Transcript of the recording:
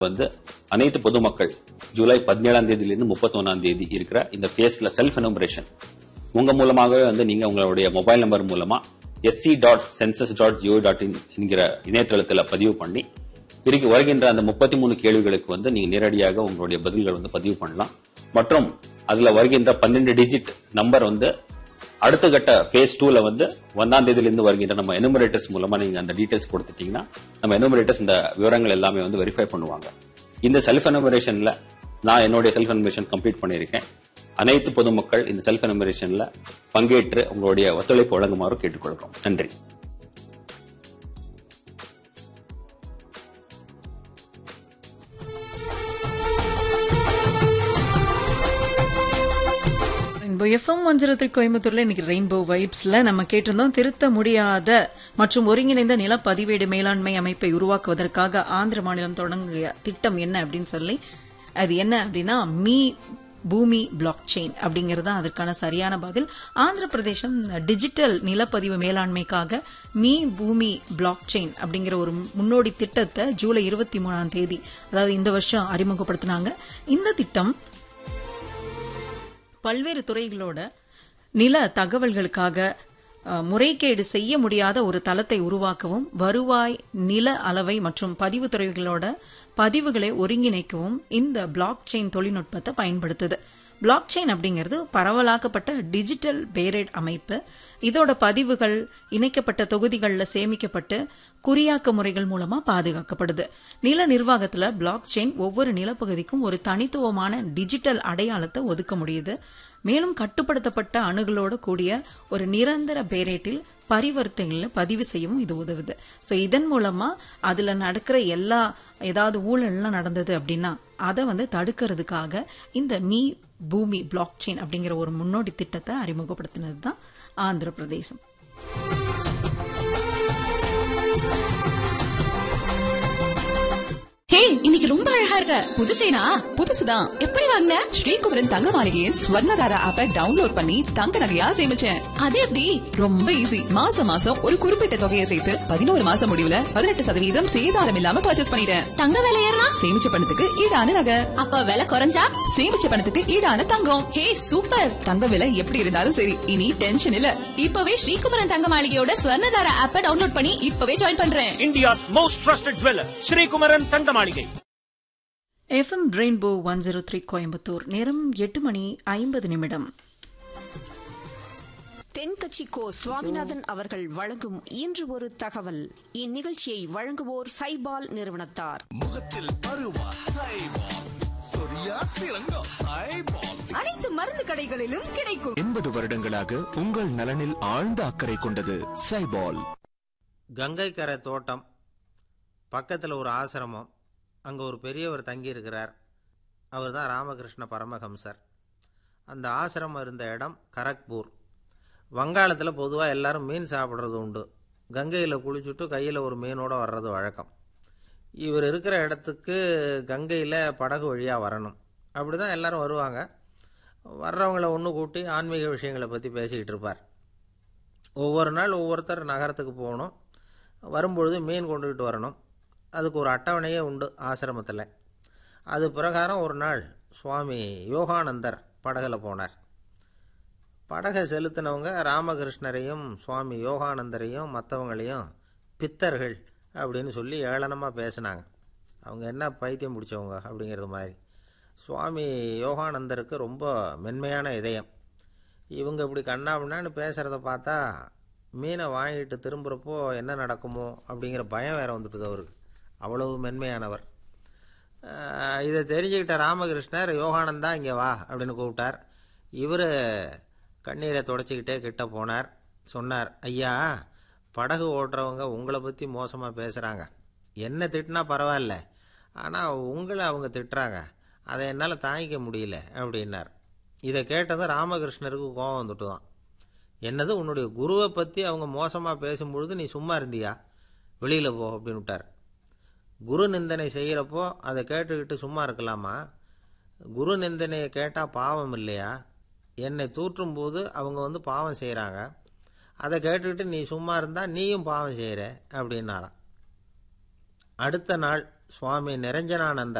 வந்து அனைத்து பொதுமக்கள் ஜூலை பதினேழாம் தேதியிலிருந்து முப்பத்தொன்னாம் தேதி இருக்கிற இந்த ஃபேஸ்ல செல்ஃப் எனுமரேஷன் உங்க மூலமாகவே வந்து நீங்க உங்களுடைய மொபைல் நம்பர் மூலமா SC dot census dot GO dot IN என்கிற இணையதளத்தில் பதிவு பண்ணி இருக்கு வருகின்ற அந்த முப்பத்தி மூணு கேள்விகளுக்கு வந்து நீங்க நேரடியாக உங்களுடைய பதில்கள் வந்து பதிவு பண்ணலாம் மற்றும் அதுல வருகின்ற பன்னெண்டு டிஜிட் நம்பர் வந்து அடுத்த கட்ட ஃபேஸ் டூல வந்து ஒன்னாம் தேதியிலிருந்து வருகின்ற நம்ம எனுமரேட்டர்ஸ் மூலமா நீங்க அந்த டீடைல்ஸ் கொடுத்துட்டீங்கன்னா நம்ம எனுமரேட்டர்ஸ் இந்த விவரங்கள் எல்லாமே வந்து வெரிஃபை பண்ணுவாங்க இந்த செல்ஃப் எனுமரேஷன்ல நான் என்னுடைய செல்ஃப் எனுமரேஷன் கம்ப்ளீட் பண்ணியிருக்கேன் அனைத்து பொதுமக்கள் இந்த செல்ஃப் எனுமரேஷன்ல பங்கேற்று உங்களுடைய ஒத்துழைப்பு வழங்குமாறு கேட்டுக்கொள்கிறோம் நன்றி rainbow FM one zero three கோயம்புத்தூர்ல இன்னைக்கு ரெயின்போ வைப்ஸ்ல நம்ம கேட்டிருந்தோம் திருத்த முடியாத மற்றும் ஒருங்கிணைந்த நிலப்பதிவேடு மேலாண்மை அமைப்பை உருவாக்குவதற்காக ஆந்திர மாநிலம் தொடங்கிய திட்டம் என்ன அப்படின்னு சொல்லி அது என்ன அப்படின்னா மீ பூமி பிளாக் செயின் அப்படிங்கிறது தான் அதற்கான சரியான பதில் ஆந்திர பிரதேசம் டிஜிட்டல் நிலப்பதிவு மேலாண்மைக்காக மீ பூமி பிளாக் செயின் அப்படிங்கிற ஒரு முன்னோடி திட்டத்தை ஜூலை இருபத்தி மூணாம் தேதி அதாவது இந்த வருஷம் அறிமுகப்படுத்தினாங்க இந்த திட்டம் பல்வேறு துறைகளோட நில தகவல்களுக்காக அஹ், முறைகேடு செய்ய முடியாத ஒரு தளத்தை உருவாக்கவும் வருவாய் நில அளவை மற்றும் பதிவு துறைகளோட பதிவுகளை ஒருங்கிணைக்கவும் இந்த பிளாக் செயின் தொழில்நுட்பத்தை பயன்படுத்துது பிளாக் செயின் அப்படிங்கிறது பரவலாக்கப்பட்ட டிஜிட்டல் பேரேட் அமைப்பு இதோட பதிவுகள் இணைக்கப்பட்ட தொகுதிகளில் சேமிக்கப்பட்டு குறியாக்க முறைகள் மூலமா பாதுகாக்கப்படுது நில நிர்வாகத்துல பிளாக் செயின் ஒவ்வொரு நிலப்பகுதிக்கும் ஒரு தனித்துவமான டிஜிட்டல் அடையாளத்தை ஒதுக்க முடியுது மேலும் கட்டுப்படுத்தப்பட்ட அணுகளோட கூடிய ஒரு நிரந்தர பேரேட்டில் பரிவர்த்தனைகளை பதிவு செய்யவும் இது உதவுது ஸோ இதன் மூலமா அதுல நடக்கிற எல்லா ஏதாவது ஊழல்லாம் நடந்தது அப்படின்னா அதை வந்து தடுக்கிறதுக்காக இந்த மீ பூமி பிளாக் செயின் அப்படிங்கிற ஒரு முன்னோடி திட்டத்தை அறிமுகப்படுத்தினது தான் ஆந்திர பிரதேசம் ஹே இன்னைக்கு ரொம்ப அழகா இருக்க புது செயினா புதுசுதான் எப்படி வாங்கின ஸ்ரீகுமரன் தங்க மாளிகையின் ஸ்வர்ணதாரா ஆப்பை டவுன்லோட் பண்ணி தங்க நகையா சேமிச்சேன் அது எப்படி ரொம்ப ஈஸி மாசம் மாசம் ஒரு குறிப்பிட்ட தொகையை சேர்த்து பதினோரு மாசம் முடிவுல பதினெட்டு சதவீதம் சேதாரம் இல்லாம பர்ச்சேஸ் பண்ணிட்டேன் தங்க விலை ஏறனா சேமிச்ச பணத்துக்கு ஈடான நகை அப்ப விலை குறைஞ்சா சேமிச்ச பணத்துக்கு ஈடான தங்கம் ஹே சூப்பர் தங்க விலை எப்படி இருந்தாலும் சரி இனி டென்ஷன் இல்ல இப்பவே ஸ்ரீகுமரன் தங்க மாளிகையோட ஸ்வர்ணதார ஆப்ப டவுன்லோட் பண்ணி இப்பவே ஜாயின் பண்றேன் India's most trusted jeweler, Sri Kumaran Tangamalige. FM rainbow one zero three Coimbatore நேரம் எட்டு மணி ஐம்பது நிமிடம் தென்கட்சி கோ சுவாமிநாதன் அவர்கள் வழங்கும் இன்று ஒரு தகவல் இந்நிகழ்ச்சியை வழங்குவோர் சைபால் நிறுவனத்தார் அனைத்து மருந்து கடைகளிலும் கிடைக்கும் எண்பது வருடங்களாக உங்கள் நலனில் ஆழ்ந்த அக்கறை கொண்டது சைபால் கங்கைக்கரை தோட்டம் பக்கத்தில் ஒரு ஆசிரமம் அங்கே ஒரு பெரியவர் தங்கியிருக்கிறார் அவர் தான் ராமகிருஷ்ண பரமஹம்சர் அந்த ஆசிரமம் இருந்த இடம் கரக்பூர் வங்காளத்தில் பொதுவாக எல்லாரும் மீன் சாப்பிட்றது உண்டு கங்கையில் குளிச்சுட்டு கையில் ஒரு மீனோட வர்றது வழக்கம் இவர் இருக்கிற இடத்துக்கு கங்கையில் படகு வழியாக வரணும் அப்படி தான் எல்லாரும் வருவாங்க வர்றவங்கள ஒன்று கூட்டி ஆன்மீக விஷயங்களை பற்றி பேசிக்கிட்டு இருப்பார் ஒவ்வொரு நாள் ஒவ்வொருத்தர் நகரத்துக்கு போகணும் வரும்பொழுது மீன் கொண்டுகிட்டு வரணும் அதுக்கு ஒரு அட்டவணையே உண்டு ஆசிரமத்தில் அது பிரகாரம் ஒரு நாள் சுவாமி யோகானந்தர் படகுல போனார் படகை செலுத்தினவங்க ராமகிருஷ்ணரையும் சுவாமி யோகானந்தரையும் மற்றவங்களையும் பித்தர்கள் அப்படின்னு சொல்லி ஏளனமாக பேசினாங்க அவங்க என்ன பைத்தியம் பிடிச்சவங்க அப்படிங்கிறது மாதிரி சுவாமி யோகானந்தருக்கு ரொம்ப மென்மையான இதயம் இவங்க இப்படி கண்ணாபின்னான்னு பேசுகிறத பார்த்தா மீனை வாங்கிட்டு திரும்புகிறப்போ என்ன நடக்குமோ அப்படிங்கிற பயம் வேற வந்துட்டுது அவருக்கு அவ்வளவு மென்மையானவர் ஆஹ் இதை தெரிஞ்சுக்கிட்ட ராமகிருஷ்ணர் யோகானந்தா இங்கே வா அப்படின்னு கூப்பிட்டார் இவர் கண்ணீரை தொடச்சிக்கிட்டே கிட்ட போனார் சொன்னார் ஐயா படகு ஓட்டுறவங்க உங்களை பற்றி மோசமாக பேசுகிறாங்க என்ன திட்டினா பரவாயில்ல ஆனால் உங்களை அவங்க திட்டுறாங்க அதை என்னால் தாங்கிக்க முடியல அப்படின்னார் இதை கேட்டதும் ராமகிருஷ்ணருக்கு கோபம் வந்துட்டு தான் என்னது உன்னுடைய குருவை பற்றி அவங்க மோசமாக பேசும்பொழுது நீ சும்மா இருந்தியா வெளியில் போ அப்படின்னு விட்டார் குரு நிந்தனை செய்கிறப்போ அதை கேட்டுக்கிட்டு சும்மா இருக்கலாமா குரு நிந்தனையை கேட்டால் பாவம் இல்லையா என்னை தூற்றும் போது அவங்க வந்து பாவம் செய்கிறாங்க அதை கேட்டுக்கிட்டு நீ சும்மா இருந்தால் நீயும் பாவம் செய்கிற அப்படின்னாராம் அடுத்த நாள் சுவாமி நிரஞ்சனானந்த